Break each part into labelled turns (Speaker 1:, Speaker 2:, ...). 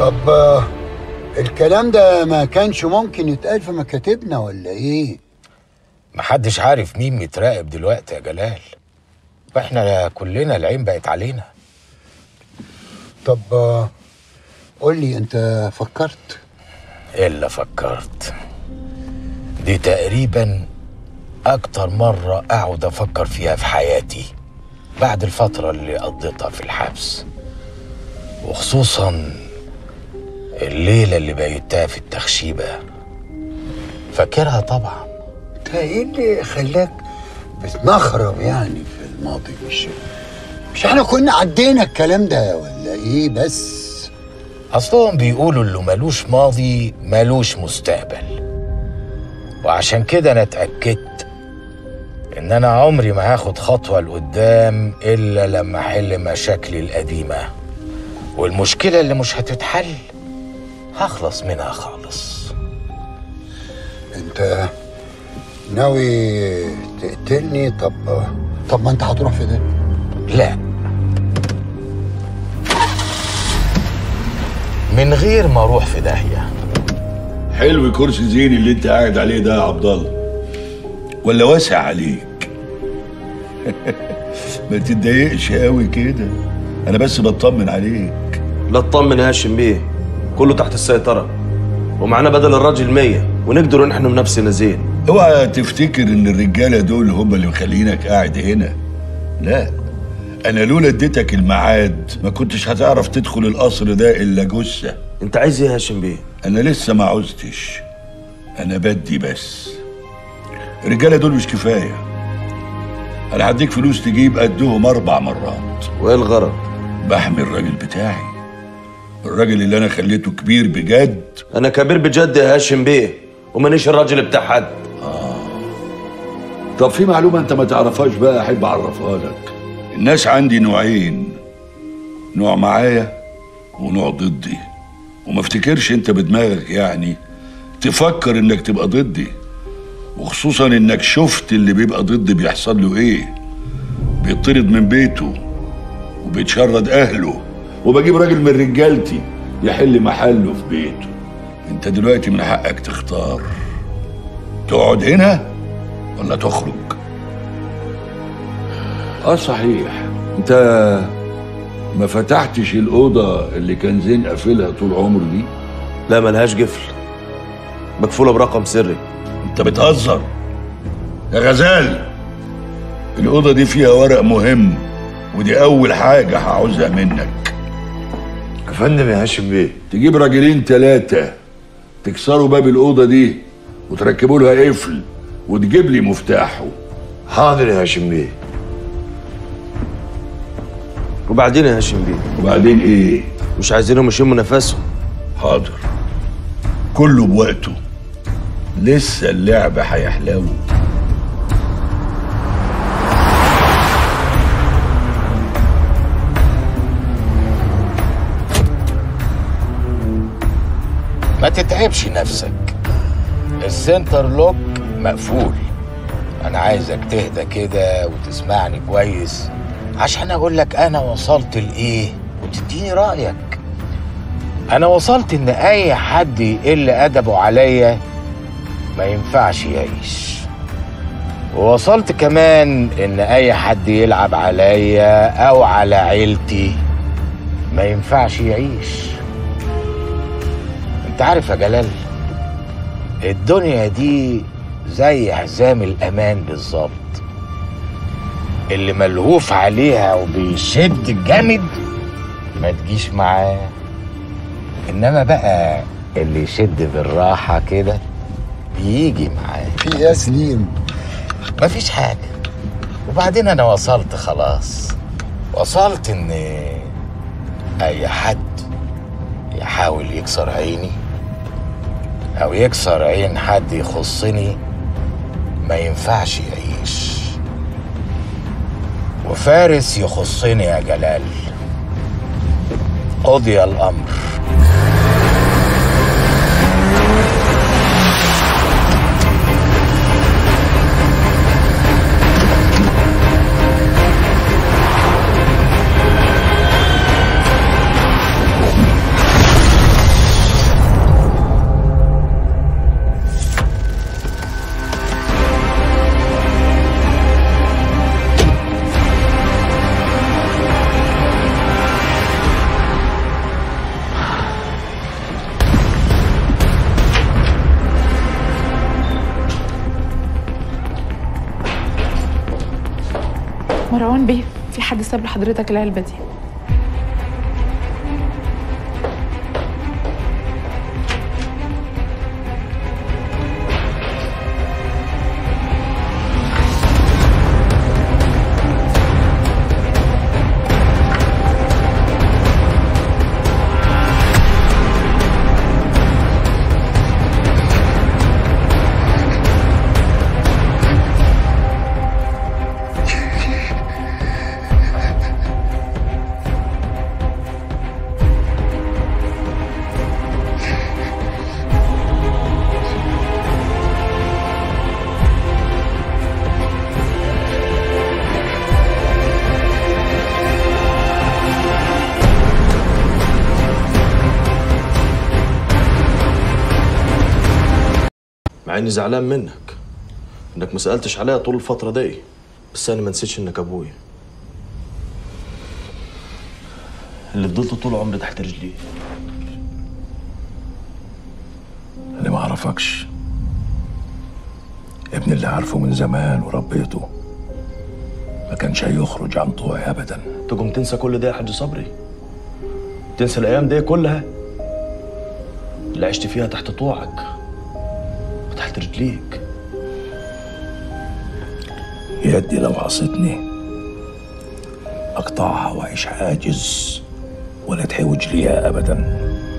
Speaker 1: طب آه، الكلام ده ما كانش ممكن يتقال في مكاتبنا ولا ايه
Speaker 2: محدش عارف مين متراقب دلوقتي يا جلال واحنا كلنا العين بقت علينا
Speaker 1: طب آه، قول لي انت فكرت
Speaker 2: الا فكرت دي تقريبا اكتر مرة اقعد افكر فيها في حياتي بعد الفترة اللي قضيتها في الحبس وخصوصا الليلة اللي بيتها في التخشيبة فاكرها طبعا
Speaker 1: انت ايه اللي خلاك بتنخرب يعني في الماضي مش مش احنا كنا عدينا الكلام ده ولا ايه بس
Speaker 2: اصلهم بيقولوا اللي ملوش ماضي ملوش مستقبل وعشان كده انا اتاكدت ان انا عمري ما هاخد خطوه لقدام الا لما احل مشاكلي القديمه والمشكله اللي مش هتتحل هخلص منها خالص
Speaker 1: انت ناوي تقتلني طب طب ما انت هتروح في ده
Speaker 2: لا من غير ما اروح في داهيه
Speaker 3: حلو كرسي زين اللي انت قاعد عليه ده يا عبد الله ولا واسع عليك ما تتضايقش قوي كده انا بس بطمن عليك
Speaker 4: لا تطمن يا هاشم بيه كله تحت السيطرة ومعانا بدل الراجل مية ونقدر نحن بنفسنا زين
Speaker 3: اوعى تفتكر ان الرجاله دول هم اللي مخلينك قاعد هنا لا انا لولا اديتك الميعاد ما كنتش هتعرف تدخل القصر ده الا جثه
Speaker 4: انت عايز ايه يا هاشم بيه
Speaker 3: انا لسه ما عوزتش انا بدي بس الرجاله دول مش كفايه انا هديك فلوس تجيب قدهم اربع مرات
Speaker 4: وايه الغرض
Speaker 3: بحمي الراجل بتاعي الراجل اللي انا خليته كبير بجد
Speaker 4: انا كبير بجد يا هاشم بيه ومانيش الراجل بتاع حد
Speaker 3: طب في معلومه انت ما تعرفهاش بقى احب اعرفها لك الناس عندي نوعين نوع معايا ونوع ضدي وما افتكرش انت بدماغك يعني تفكر انك تبقى ضدي وخصوصا انك شفت اللي بيبقى ضدي بيحصل له ايه بيطرد من بيته وبيتشرد اهله وبجيب راجل من رجالتي يحل محله في بيته انت دلوقتي من حقك تختار تقعد هنا ولا تخرج اه صحيح انت ما فتحتش الأوضة اللي كان زين قافلها طول عمره دي
Speaker 4: لا ملهاش قفل مقفولة برقم سري
Speaker 3: انت بتهزر يا غزال الأوضة دي فيها ورق مهم ودي أول حاجة هعوزها منك
Speaker 5: يا فندم يا هاشم بيه
Speaker 3: تجيب راجلين تلاتة تكسروا باب الأوضة دي وتركبوا لها قفل وتجيب لي مفتاحه
Speaker 5: حاضر يا هاشم بيه
Speaker 4: وبعدين يا هاشم بيه
Speaker 3: وبعدين إيه؟
Speaker 4: مش عايزينهم يشموا نفسهم
Speaker 3: حاضر كله بوقته لسه اللعبة هيحلو
Speaker 2: ما تتعبش نفسك السنتر لوك مقفول انا عايزك تهدى كده وتسمعني كويس عشان اقول لك انا وصلت لايه وتديني رايك انا وصلت ان اي حد يقل ادبه عليا ما ينفعش يعيش ووصلت كمان ان اي حد يلعب عليا او على عيلتي ما ينفعش يعيش انت عارف يا جلال الدنيا دي زي حزام الامان بالظبط اللي ملهوف عليها وبيشد جامد ما تجيش معاه انما بقى اللي يشد بالراحه كده بيجي معاه
Speaker 1: في يا سليم
Speaker 2: مفيش حاجه وبعدين انا وصلت خلاص وصلت ان اي حد يحاول يكسر عيني او يكسر عين حد يخصني ما ينفعش يعيش وفارس يخصني يا جلال قضي الامر
Speaker 6: مروان بيه في حد ساب لحضرتك العلبة دي
Speaker 4: مع اني زعلان منك انك ما سالتش عليها طول الفتره دي بس انا ما نسيتش انك ابويا اللي فضلت طول عمري تحت رجلي
Speaker 3: انا ما اعرفكش ابني اللي عارفه من زمان وربيته ما كانش هيخرج عن طوعي ابدا
Speaker 4: تقوم تنسى كل ده يا حاج صبري تنسى الايام دي كلها اللي عشت فيها تحت طوعك وتحت رجليك
Speaker 3: يدي لو عصتني اقطعها واعيش عاجز ولا تحوج ليها ابدا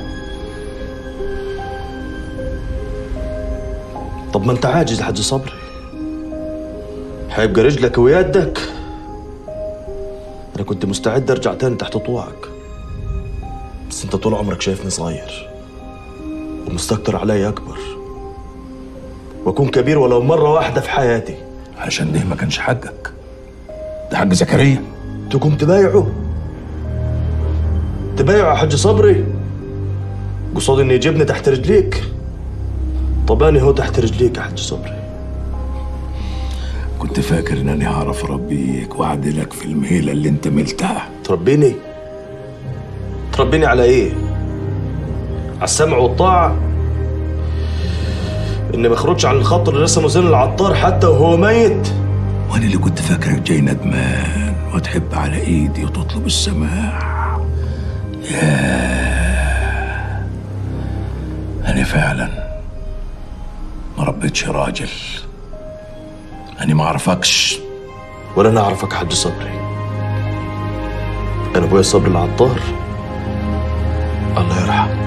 Speaker 4: طب ما انت عاجز يا حاج صبري هيبقى رجلك ويدك انا كنت مستعد ارجع تاني تحت طوعك بس انت طول عمرك شايفني صغير ومستكتر عليا اكبر واكون كبير ولو مره واحده في حياتي
Speaker 3: عشان ده ما كانش حقك ده حق زكريا
Speaker 4: تقوم تبايعه تبايعه يا حاج صبري قصاد اني يجيبني تحت رجليك طب انا هو تحت رجليك يا حاج صبري
Speaker 3: كنت فاكر انني هعرف اربيك واعدلك في المهيله اللي انت ملتها
Speaker 4: تربيني تربيني على ايه على السمع والطاعة اني ما اخرجش عن الخط اللي رسمه زين العطار حتى وهو ميت
Speaker 3: وانا اللي كنت فاكرك جاي ندمان وتحب على ايدي وتطلب السماح ياه انا فعلا ما ربيتش راجل انا ما اعرفكش
Speaker 4: ولا انا اعرفك يا حاج صبري انا ابويا صبري العطار الله يرحمه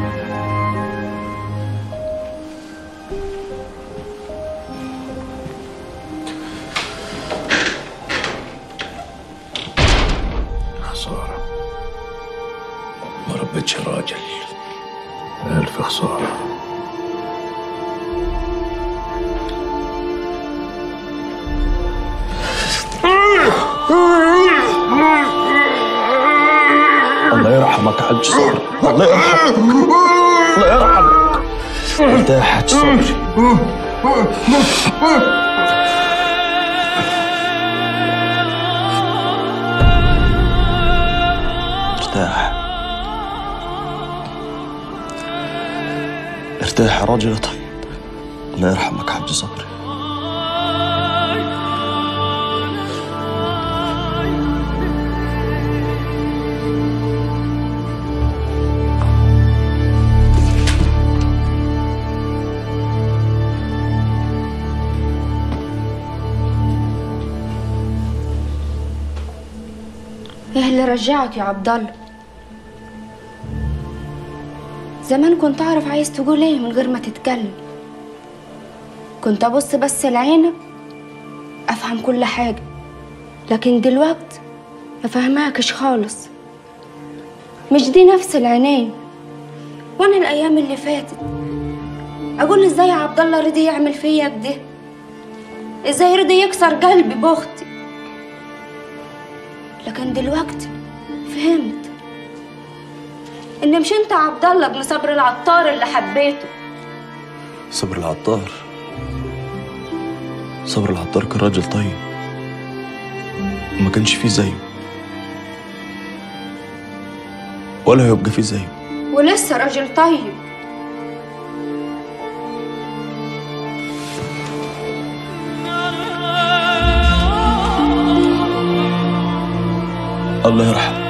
Speaker 3: خسارة ما ربيتش راجل ألف خسارة
Speaker 4: الله يرحمك يا حاج صبري الله يرحمك الله يرحمك انت يا حاج صبري ارتاح ارتاح يا راجل يا طيب الله يرحمك يا حاج صبري
Speaker 7: ايه اللي رجعك يا عبد الله زمان كنت اعرف عايز تقول ايه من غير ما تتكلم كنت ابص بس لعينك افهم كل حاجه لكن دلوقتي ما فهماكش خالص مش دي نفس العينين وانا الايام اللي فاتت اقول ازاي يا عبد الله رضي يعمل فيا كده ازاي رضي يكسر قلبي باختي لكن دلوقتي فهمت ان مش انت عبد الله ابن صبر العطار اللي حبيته
Speaker 4: صبر العطار صبر العطار كان راجل طيب وما كانش فيه زيه ولا هيبقى فيه زيه
Speaker 7: ولسه راجل طيب
Speaker 4: الله يرحمه